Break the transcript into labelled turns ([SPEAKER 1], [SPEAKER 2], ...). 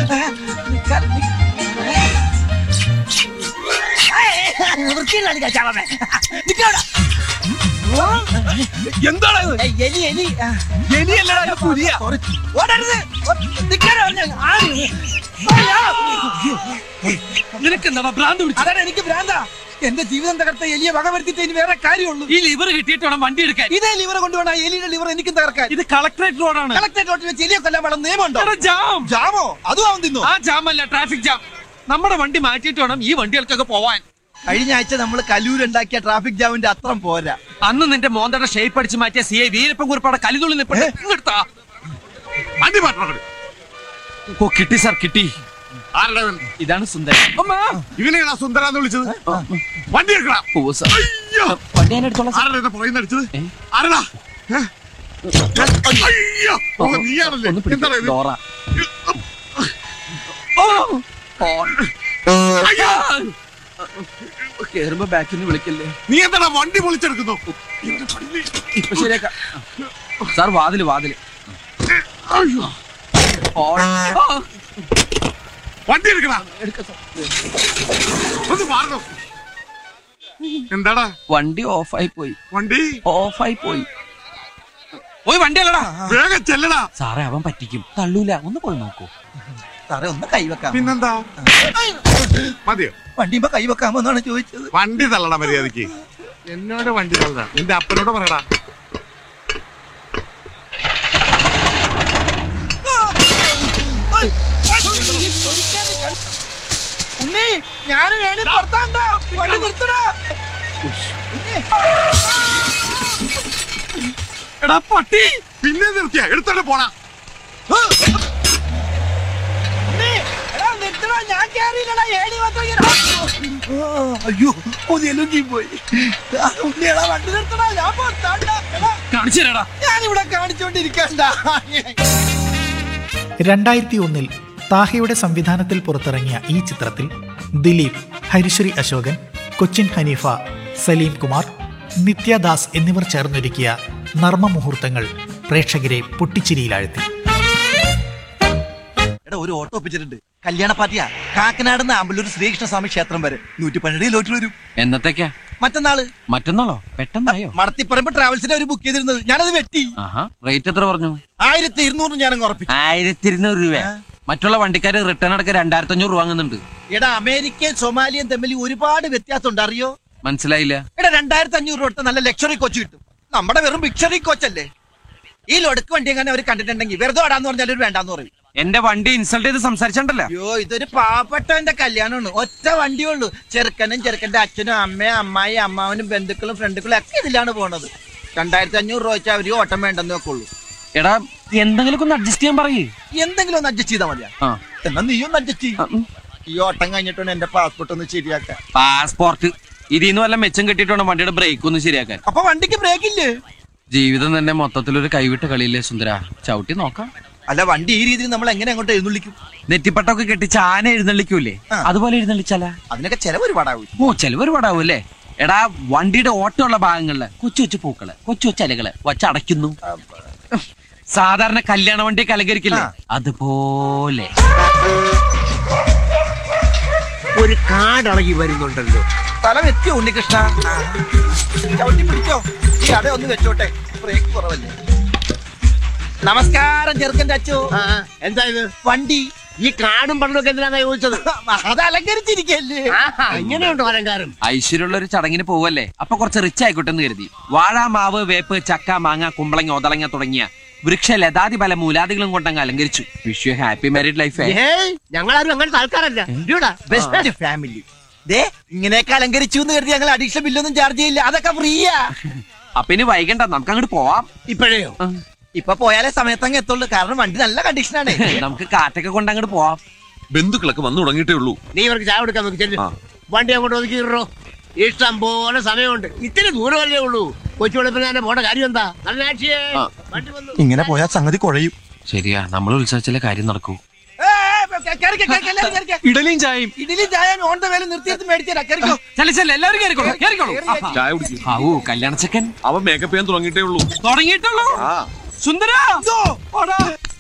[SPEAKER 1] വൃത്തിയിലാണ് കച്ചാളമേ നിക്കവിടെ
[SPEAKER 2] എന്താണ് ഇത്?
[SPEAKER 1] ഏയ്, എലി എലി ആ,
[SPEAKER 2] എലിയല്ലടാ ഇത് പുലിയാ
[SPEAKER 1] sorry. ഓടരുത് നിക്കാനോ പറഞ്ഞ ആര്
[SPEAKER 2] നിനക്ക് എന്താടാ ഭ്രാന്ത് പിടിച്ച
[SPEAKER 1] അതാണ് എനിക്ക് ഭ്രാന്താ എന്റെ ജീവിതം തകർത്ത എലിയെ വക വരുത്തിട്ട് ഇനി വേറെ കാര്യമുള്ളൂ
[SPEAKER 2] ഈ ലിവർ കിട്ടിയിട്ട് വേണം വണ്ടി എടുക്കാൻ
[SPEAKER 1] ഇതേ ലിവർ കൊണ്ടുപോണ എലിയുടെ ലിവർ എനിക്കും തകർക്കാൻ
[SPEAKER 2] ഇത് കളക്ടറേറ്റ് റോഡാണ്
[SPEAKER 1] കളക്ടറേറ്റ് റോട്ടിൽ വെച്ച് എലിയെ കൊല്ലാൻ വേണം നിയമമുണ്ടോ
[SPEAKER 2] എടാ, ജാം
[SPEAKER 1] ജാമോ അതും അവൻ തിന്നു
[SPEAKER 2] ആ ജാം അല്ല ട്രാഫിക് ജാം നമ്മുടെ വണ്ടി മാറ്റിയിട്ട് വേണം ഈ വണ്ടികൾക്കൊക്കെ പോവാൻ
[SPEAKER 1] കഴിഞ്ഞ ആഴ്ച നമ്മൾ കലൂരുണ്ടാക്കിയ ട്രാഫിക് ജാമിന്റെ അത്രം പോരാ
[SPEAKER 2] അന്ന് നിന്റെ മോന്തയുടെ ഷേപ്പ് അടിച്ച് മാറ്റിയ സി ഐ വീരപ്പൻ കുറിപ്പാടെ കലിതുള്ളി നിൽപ്പുണ്ട്
[SPEAKER 1] ഏ?
[SPEAKER 2] ഇങ്ങെടുത്താ
[SPEAKER 3] വണ്ടി മാറ്റണം
[SPEAKER 2] ഓ കിട്ടി സാർ കിട്ടി
[SPEAKER 3] ആരുടെ ഇവൻ?
[SPEAKER 2] ഇതാണ് സുന്ദരൻ അമ്മാ.
[SPEAKER 3] ഇവനെയാണോ സുന്ദരാന്ന് വിളിച്ചത് വണ്ടി എടുക്കടാ
[SPEAKER 2] ഓ, സാർ.
[SPEAKER 3] അയ്യോ
[SPEAKER 2] വണ്ടി ഞാൻ എടുത്തോളാം സാർ.
[SPEAKER 3] ആരുടെ എന്നെ പുറകിൽ അടിച്ചത്
[SPEAKER 2] ഏ?
[SPEAKER 3] ആരടാ ഏ? അയ്യോ ഓ, നീയാണല്ലേ
[SPEAKER 2] ഒന്ന് പിടിക്ക്.
[SPEAKER 3] എന്താണ് ഇത്?
[SPEAKER 2] ഡോറ. ഓ. ഓൺ.
[SPEAKER 3] അയ്യോ
[SPEAKER 2] കേറുമ്പോ ബാക്കിൽ നിന്ന് വിളിക്കല്ലേ
[SPEAKER 3] നീ എന്താടാ വണ്ടി പൊളിച്ചെടുക്കുന്നു എന്റെ പള്ളി.
[SPEAKER 2] ഇപ്പൊ ശരിയാക്കാം സാർ വാതില് വാതില്
[SPEAKER 3] അയ്യോ
[SPEAKER 2] ഓൺ. ആ.
[SPEAKER 3] വണ്ടി എടുക്കടാ
[SPEAKER 2] എടുക്കാം സാർ.
[SPEAKER 3] ഒന്ന് മാറണം എന്താടാ
[SPEAKER 2] വണ്ടി ഓഫായി പോയി
[SPEAKER 3] വണ്ടി
[SPEAKER 2] ഓഫായി പോയി പോയി വണ്ടി അല്ലടാ
[SPEAKER 3] വേഗം ചെല്ലടാ
[SPEAKER 2] സാറേ അവൻ പറ്റിക്കും തള്ളൂല ഒന്ന് പോയി നോക്കൂ
[SPEAKER 1] സാറേ ഒന്ന് കൈവെക്കാം
[SPEAKER 3] പിന്നെന്താ മതിയോ
[SPEAKER 1] വണ്ടിയുമ്പോ കൈവെക്കാമോ എന്നാണ് ചോദിച്ചത്
[SPEAKER 3] വണ്ടി തള്ളടാ മര്യാദക്ക് എന്നോട് വണ്ടി തള്ളടാ നിന്റെ അപ്പനോട് പറയടാ
[SPEAKER 1] ഉണ്ണി ഞാൻ വേണി പുറത്താണ്ടാ വണ്ടി നിർത്തടാ
[SPEAKER 2] എടാ പട്ടി
[SPEAKER 3] പിന്നെ നിർത്തിയ എടുത്തോണ്ട് പോടാ
[SPEAKER 1] ഉണ്ണി, എടാ നിർത്തടാ ഞാൻ കേറിയില്ലടാ ഏണി മാത്രം ഇങ്ങനെ- ആ, അയ്യോ ഒന്നെലും പോയി ആ, ഉണ്ണി എടാ വണ്ടി നിർത്തടാ ഞാൻ പുറത്താണ്ടാ എടാ
[SPEAKER 2] കാണിച്ചു തരാടാ
[SPEAKER 1] ഞാനിവിടെ കാണിച്ചോണ്ടിരിക്കണ്ടാ
[SPEAKER 4] രണ്ടായിരത്തി ഒന്നിൽ താഹയുടെ സംവിധാനത്തിൽ പുറത്തിറങ്ങിയ ഈ ചിത്രത്തിൽ ദിലീപ് ഹരിശ്രീ അശോകൻ കൊച്ചിൻ ഹനീഫ സലീം കുമാർ നിത്യദാസ് എന്നിവർ ചേർന്നൊരുക്കിയ നർമ്മ മുഹൂർത്തങ്ങൾ പ്രേക്ഷകരെ പൊട്ടിച്ചിരിയിലാഴ്ത്തി
[SPEAKER 1] എടാ ഒരു ഓട്ടോ ഒപ്പിച്ചിട്ടുണ്ട് കല്യാണ പാർട്ടിയാ കാക്കനാട് നിന്ന് ആമ്പല്ലൂർ ശ്രീകൃഷ്ണസ്വാമി ക്ഷേത്രം വരെ നൂറ്റി പന്ത്രണ്ട് ലോട്ടിൽ വരും
[SPEAKER 2] എന്നത്തേക്കാ
[SPEAKER 1] മറ്റന്നാള്
[SPEAKER 2] മറ്റന്നാളോ പെട്ടെന്നായോ
[SPEAKER 1] മടത്തിപ്പറമ്പ് ട്രാവൽസിനെ ഒരു ബുക്ക് ചെയ്തിരുന്നത് ഞാനത് വെട്ടി
[SPEAKER 2] ആഹാ റേറ്റ് എത്ര പറഞ്ഞു
[SPEAKER 1] ആയിരത്തി ഇരുന്നൂറ് ഞാനങ്ങ് ഉറപ്പിച്ചു
[SPEAKER 2] ആയിരത്തി ഇരുന്നൂറ് രൂപ
[SPEAKER 1] ആ.
[SPEAKER 2] മറ്റുള്ള വണ്ടിക്കാര് റിട്ടേൺ അടക്കം രണ്ടായിരത്തി അഞ്ഞൂറ് രൂപ വാങ്ങുന്നുണ്ട്
[SPEAKER 1] എടാ അമേരിക്കയും സൊമാലിയും തമ്മിൽ ഒരുപാട് വ്യത്യാസം ഉണ്ട് അറിയോ
[SPEAKER 2] മനസ്സിലായില്ല
[SPEAKER 1] എടാ രണ്ടായിരത്തി അഞ്ഞൂറ് രൂപ കൊടുത്ത നല്ല ലക്ഷറി കോച്ച് കിട്ടും നമ്മുടെ വെറും ബിക്ഷറി കോച്ചല്ലേ ഈ ലൊടുക്ക് വണ്ടി എങ്ങനെ അവർ കണ്ടിട്ടുണ്ടെങ്കിൽ വെറുതെ ഓടാന്ന് പറഞ്ഞാൽ ഒരു വേണ്ടാന്ന് പറയും
[SPEAKER 2] എന്റെ വണ്ടി ഇൻസൾട്ട് ചെയ്ത് സംസാരിച്ചിട്ടുണ്ടല്ലോ
[SPEAKER 1] അയ്യോ ഇതൊരു പാവപ്പെട്ടവന്റെ കല്യാണമാണ് ഒറ്റ വണ്ടിയേ ഉള്ളൂ ചെറുക്കനും ചെറുക്കന്റെ അച്ഛനും അമ്മയും അമ്മായി അമ്മാവനും ബന്ധുക്കളും ഫ്രണ്ടുക്കളും ഒക്കെ ഇതിലാണ് പോണത് രണ്ടായിരത്തി അഞ്ഞൂറ് രൂപ വെച്ചാൽ അവര് ഓട്ടം വേണ്ടെന്ന് വെക്കുള്ളൂ
[SPEAKER 2] എടാ എന്തെങ്കിലും ഒന്ന് അഡ്ജസ്റ്റ് ചെയ്യാൻ പറയേ
[SPEAKER 1] എന്തെങ്കിലും ഒന്ന് അഡ്ജസ്റ്റ് ചെയ്താൽ മതിയാ
[SPEAKER 2] ആ
[SPEAKER 1] എന്നാ നീ ഒന്ന് അഡ്ജസ്റ്റ് ചെയ്യും
[SPEAKER 2] ആ, ഉം.
[SPEAKER 1] ഈ ഓട്ടം കഴിഞ്ഞിട്ടാണ് എന്റെ പാസ്പോർട്ട് ഒന്ന് ശരിയാക്കാൻ
[SPEAKER 2] പാസ്പോർട്ട് ഇതിന്ന് വല്ല മെച്ചം കെട്ടിയിട്ട് വേണം വണ്ടിയുടെ ബ്രേക്ക് ഒന്ന് ശരിയാക്കാൻ
[SPEAKER 1] അപ്പൊ വണ്ടിക്ക് ബ്രേക്ക് ഇല്ലേ
[SPEAKER 2] ജീവിതം തന്നെ മൊത്തത്തിലൊരു കൈവിട്ട കളിയില്ലേ സുന്ദര ചവിട്ടി നോക്കാം
[SPEAKER 1] അല്ല വണ്ടി ഈ രീതിയിൽ നമ്മൾ എങ്ങനെ അങ്ങോട്ട് എഴുന്നള്ളിക്കും
[SPEAKER 2] നെറ്റിപ്പട്ടൊക്കെ കെട്ടി ചാന എഴുന്നള്ളിക്കൂലേ
[SPEAKER 1] ആ.
[SPEAKER 2] അതുപോലെ എഴുന്നള്ളിച്ചാലാ
[SPEAKER 1] അതിനൊക്കെ ചെലവ് ഒരുപാടാവും
[SPEAKER 2] ഓ ചെലവ് ഒരുപാടാവും അല്ലേ എടാ വണ്ടിയുടെ ഓട്ടമുള്ള ഭാഗങ്ങളില് കൊച്ചു കൊച്ചു പൂക്കള് കൊച്ചു കൊച്ചു അലകള് വച്ചടയ്ക്കുന്നു സാധാരണ കല്യാണ വണ്ടിയൊക്കെ അലങ്കരിക്കില്ലേ
[SPEAKER 1] ആ.
[SPEAKER 2] അതുപോലെ
[SPEAKER 5] ഒരു കാടളകി വരുന്നുണ്ടല്ലോ
[SPEAKER 1] സ്ഥലം എത്തിയോ ഉണ്ണികൃഷ്ണ ചവിട്ടി പിടിച്ചോ ഈ അട ഒന്ന് വെച്ചോട്ടെ ബ്രേക്ക് കുറവല്ലേ നമസ്കാരം ചെറുക്കന്റെ അച്ചു
[SPEAKER 5] ആ, ആ, എന്താ ഇത്
[SPEAKER 1] വണ്ടി
[SPEAKER 5] ഈ കാടും പണ്ടൊക്കെ എന്തിനാ ചോദിച്ചത്
[SPEAKER 1] അത് അലങ്കരിച്ചിരിക്കല്ലേ
[SPEAKER 5] ആഹാ, ഇങ്ങനെയുണ്ടോ അലങ്കാരം
[SPEAKER 2] ഐശ്വര്യമുള്ള ഒരു ചടങ്ങിന് പോവല്ലേ അപ്പൊ കുറച്ച് റിച്ച് ആയിക്കോട്ടെ എന്ന് കരുതി വാഴ മാവ് വേപ്പ് ചക്ക മാങ്ങ കുമ്പളങ്ങ ഒതളങ്ങ തുടങ്ങിയ വൃക്ഷ ലതാതി പല മൂലാദികളും കൊണ്ടങ്ങ് അലങ്കരിച്ചു wish you happy married life
[SPEAKER 5] ഏയ് ഞങ്ങളാരും അങ്ങനത്തെ ആൾക്കാരല്ല ഇടിയോടാ.
[SPEAKER 1] ബെസ്റ്റ് ഫാമിലി ദേ ഇങ്ങനെയൊക്കെ അലങ്കരിച്ചു എന്ന് കരുതി ഞങ്ങൾ അഡീഷണൽ ബില്ലൊന്നും ചാർജ് ചെയ്യില്ല അതൊക്കെ ഫ്രീയാ
[SPEAKER 2] അപ്പൊ ഇനി വൈകണ്ട നമുക്ക് അങ്ങോട്ട് പോവാം
[SPEAKER 5] ഇപ്പോഴേയോ
[SPEAKER 2] ആ,
[SPEAKER 1] ഇപ്പൊ പോയാലേ സമയത്തങ്ങ് എത്തുള്ളൂ കാരണം വണ്ടി നല്ല കണ്ടീഷനാണ്
[SPEAKER 2] നമുക്ക് കാറ്റൊക്കെ കൊണ്ട് അങ്ങോട്ട് പോവാം
[SPEAKER 3] ബന്ധുക്കളൊക്കെ വന്നു തുടങ്ങിയിട്ടേ ഉള്ളൂ
[SPEAKER 5] നീ ഇവർക്ക് ചായ കൊടുക്കാൻ നോക്കി ചെല്ലു
[SPEAKER 3] ആ.
[SPEAKER 5] വണ്ടി അങ്ങോട്ട് ഒതുക്കിയിട്ടോ ഇഷ്ടം പോലെ സമയമുണ്ട് ഇത്തിരി ദൂരമല്ലേ ഉള്ളൂ കൊച്ചു വെളുപ്പിന് തന്നെ പോണ കാര്യം എന്താ നല്ല ആക്ഷിയേ
[SPEAKER 2] ആ.
[SPEAKER 5] വണ്ടി വന്നു
[SPEAKER 1] ഇങ്ങനെ പോയാൽ സംഗതി കുഴയും
[SPEAKER 2] ശരിയാ നമ്മൾ ഉത്സവിച്ചാലേ കാര്യം നടക്കൂ ഇഡലിയും ചായയും
[SPEAKER 1] ഇഡലി ചായ ഓൺ ദ വേല നിർത്തിയെടുത്ത് മേടിച്ചാ കേറിക്കോ
[SPEAKER 2] ചെല്ല ചെല്ല എല്ലാവരും കേറിക്കോളൂ കേറിക്കോളൂ
[SPEAKER 1] കേറി,
[SPEAKER 3] ചായ കുടിക്കും
[SPEAKER 2] ആവൂ കല്യാണ ചെക്കൻ
[SPEAKER 3] അവൻ മേക്കപ്പ് ചെയ്യാൻ തുടങ്ങിയിട്ടേ ഉള്ളൂ
[SPEAKER 2] തുടങ്ങിയിട്ടുള്ളൂ
[SPEAKER 3] ആ
[SPEAKER 2] സുന്ദര
[SPEAKER 1] ഇതോ,
[SPEAKER 2] ഓടാ.